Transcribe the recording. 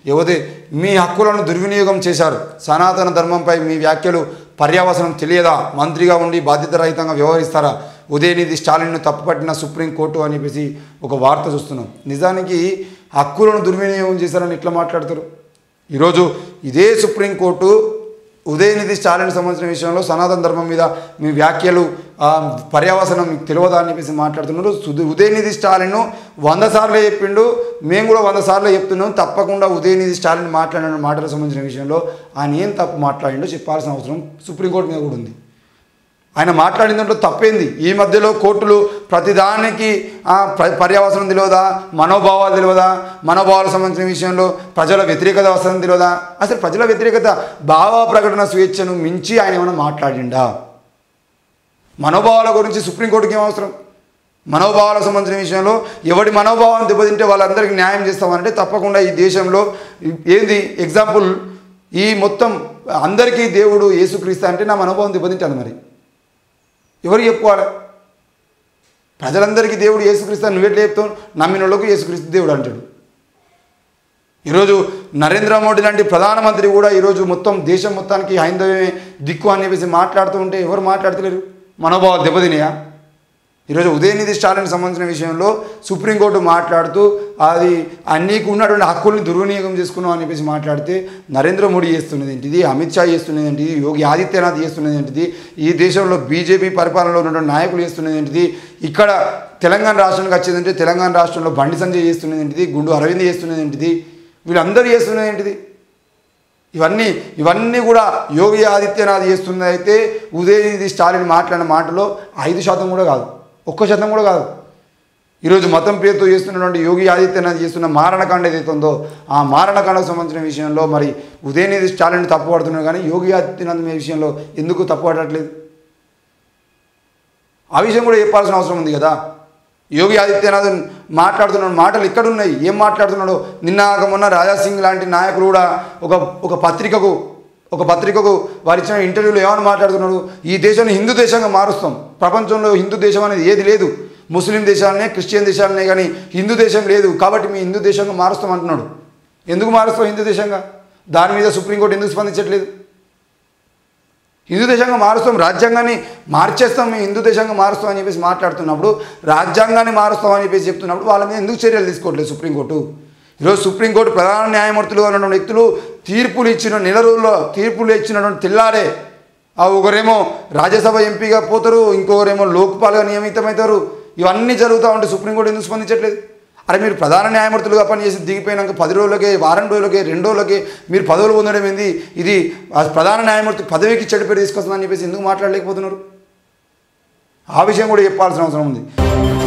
యువతి మీ హక్కులను దుర్వినియోగం చేశారు సనాతన ధర్మంపై మీ వ్యాఖ్యలు పర్యావసనం తెలియదా మంత్రిగా ఉండి బాధ్యత రహితంగా వ్యవహరిస్తారా ఉదయనిధి స్టాలిన్ను తప్పుపట్టిన సుప్రీంకోర్టు అని చెప్పేసి ఒక వార్త చూస్తున్నాం నిజానికి హక్కులను దుర్వినియోగం చేశారని ఎట్లా మాట్లాడతారు ఈరోజు ఇదే సుప్రీంకోర్టు ఉదయనిధి స్టాలిన్ సంబంధించిన విషయంలో సనాతన ధర్మం మీద మీ వ్యాఖ్యలు ఆ, పర్యావసనం మీకు తెలియదా అని చెప్పేసి మాట్లాడుతున్నారు సుధ- ఉదయనిధి స్టాలిన్ వంద సార్లు చెప్పిండు మేము కూడా వంద సార్లు చెప్తున్నాం తప్పకుండా ఉదయనిధి స్టాలిన్ మాట్లాడిన మాటలకు సంబంధించిన విషయంలో ఆయన ఏం తప్పు మాట్లాడిండో చెప్పాల్సిన అవసరం సుప్రీంకోర్టు మీద కూడా ఉంది ఆయన మాట్లాడిన దాంట్లో తప్పేంది ఈ మధ్యలో కోర్టులు ప్రతిదానికి ఆ, ప- పర్యావసనం తెలియదా మనోభావాలు తెలియదా మనోభావాలకు సంబంధించిన విషయంలో ప్రజల వ్యతిరేకత వస్తుందని తెలియదా అసలు ప్రజల వ్యతిరేకత భావ ప్రకటన స్వేచ్ఛను మించి ఆయన ఏమైనా మాట్లాడిండా మనోభావాల గురించి సుప్రీంకోర్టుకి ఏం అవసరం మనోభావాలకు సంబంధించిన విషయంలో ఎవడి మనోభావం దెబ్బతింటే వాళ్ళందరికీ న్యాయం చేస్తామంటే తప్పకుండా ఈ దేశంలో ఏంది ఎగ్జాంపుల్ ఈ మొత్తం అందరికీ దేవుడు యేసుక్రీస్తు అంటే నా మనోభావం దెబ్బతింటాను మరి ఎవరు చెప్పుకోవాలి ప్రజలందరికీ దేవుడు యేసుక్రీస్తు అని నువ్వెట్లా చెప్తావు నమ్మిన వాళ్ళకు యేసుక్రీస్తు దేవుడు అంటాడు ఈరోజు నరేంద్ర మోడీ లాంటి ప్రధానమంత్రి కూడా ఈరోజు మొత్తం దేశం మొత్తానికి హైందవమే దిక్కు అని చెప్పేసి మాట్లాడుతూ ఉంటే ఎవరు మాట్లాడతలేరు మనోభావాలు దెబ్బతినాయా ఈరోజు ఉదయనిధి స్టాలిన్ సంబంధించిన విషయంలో సుప్రీంకోర్టు మాట్లాడుతూ అది ఆ నీకు ఉన్నటువంటి హక్కుల్ని దుర్వినియోగం చేసుకున్నావు అని చెప్పేసి మాట్లాడితే నరేంద్ర మోడీ చేస్తున్నది ఏంటిది అమిత్ షా చేస్తున్నది ఏంటిది యోగి ఆదిత్యనాథ్ చేస్తున్నది ఏంటిది ఈ దేశంలో బీజేపీ పరిపాలనలో ఉన్నటువంటి నాయకులు చేస్తున్నది ఏంటిది ఇక్కడ తెలంగాణ రాష్ట్రానికి వచ్చేదంటే తెలంగాణ రాష్ట్రంలో బండి సంజయ్ చేస్తున్నది ఏంటిది గుండు అరవింద్ చేస్తున్నది ఏంటిది వీళ్ళందరూ చేస్తున్నది ఏంటిది ఇవన్నీ ఇవన్నీ కూడా యోగి ఆదిత్యనాథ్ చేస్తున్నది అయితే ఉదయనిధి స్టాలిన్ మాట్లాడిన మాటలో ఐదు శాతం కూడా కాదు ఒక్క శాతం కూడా కాదు ఈరోజు మతం పేరుతో చేస్తున్నటువంటి యోగి ఆదిత్యనాథ్ చేస్తున్న మారణకాండ ఏదైతే ఉందో ఆ మారణకాండకు సంబంధించిన విషయంలో మరి ఉదయనిధి స్టాలిన్ తప్పుపడుతున్నారు కానీ యోగి ఆదిత్యనాథ్ మీ విషయంలో ఎందుకు తప్పుపడట్లేదు ఆ విషయం కూడా చెప్పాల్సిన అవసరం ఉంది కదా యోగి ఆదిత్యనాథ్ మాట్లాడుతున్న మాటలు ఇక్కడ ఉన్నాయి ఏం మాట్లాడుతున్నాడు నిన్న కాక మొన్న రాజాసింగ్ లాంటి నాయకులు కూడా ఒక ఒక పత్రికకు ఒక పత్రికకు వారు ఇచ్చిన ఇంటర్వ్యూలో ఏమని మాట్లాడుతున్నాడు ఈ దేశాన్ని హిందూ దేశంగా మారుస్తాం ప్రపంచంలో హిందూ దేశం అనేది ఏది లేదు ముస్లిం దేశాలనే క్రిస్టియన్ దేశాలనే కానీ హిందూ దేశం లేదు కాబట్టి మీ హిందూ దేశంగా మారుస్తాం అంటున్నాడు ఎందుకు మారుస్తాం హిందూ దేశంగా దాని మీద సుప్రీంకోర్టు ఎందుకు స్పందించట్లేదు హిందూ దేశంగా మారుస్తాం రాజ్యాంగాన్ని మార్చేస్తాం మేము హిందూ దేశంగా మారుస్తాం అని చెప్పేసి మాట్లాడుతున్నప్పుడు రాజ్యాంగాన్ని మారుస్తాం అని చెప్పేసి చెప్తున్నప్పుడు వాళ్ళ మీద ఎందుకు చర్యలు తీసుకోవట్లేదు సుప్రీంకోర్టు ఈరోజు సుప్రీంకోర్టు ప్రధాన న్యాయమూర్తులుగా ఉన్నటువంటి వ్యక్తులు తీర్పులు ఇచ్చిన నెల రోజుల్లో తీర్పులు ఇచ్చినటువంటి తెల్లారే ఆ ఒకరేమో రాజ్యసభ ఎంపీగా పోతారు ఇంకొకరేమో లోక్పాల్గా నియమితమవుతారు ఇవన్నీ జరుగుతూ ఉంటే సుప్రీంకోర్టు ఎందుకు స్పందించట్లేదు అరే మీరు ప్రధాన న్యాయమూర్తులుగా పనిచేసి దిగిపోయినాక పది రోజులకే వారం రోజులకే రెండు రోజులకే మీరు పదవులు పొందడం ఏంది ఇది ఆ ప్రధాన న్యాయమూర్తి పదవికి చెడు పేరు తీసుకొస్తుందని చెప్పేసి ఎందుకు మాట్లాడలేకపోతున్నారు ఆ విషయం కూడా చెప్పాల్సిన అవసరం ఉంది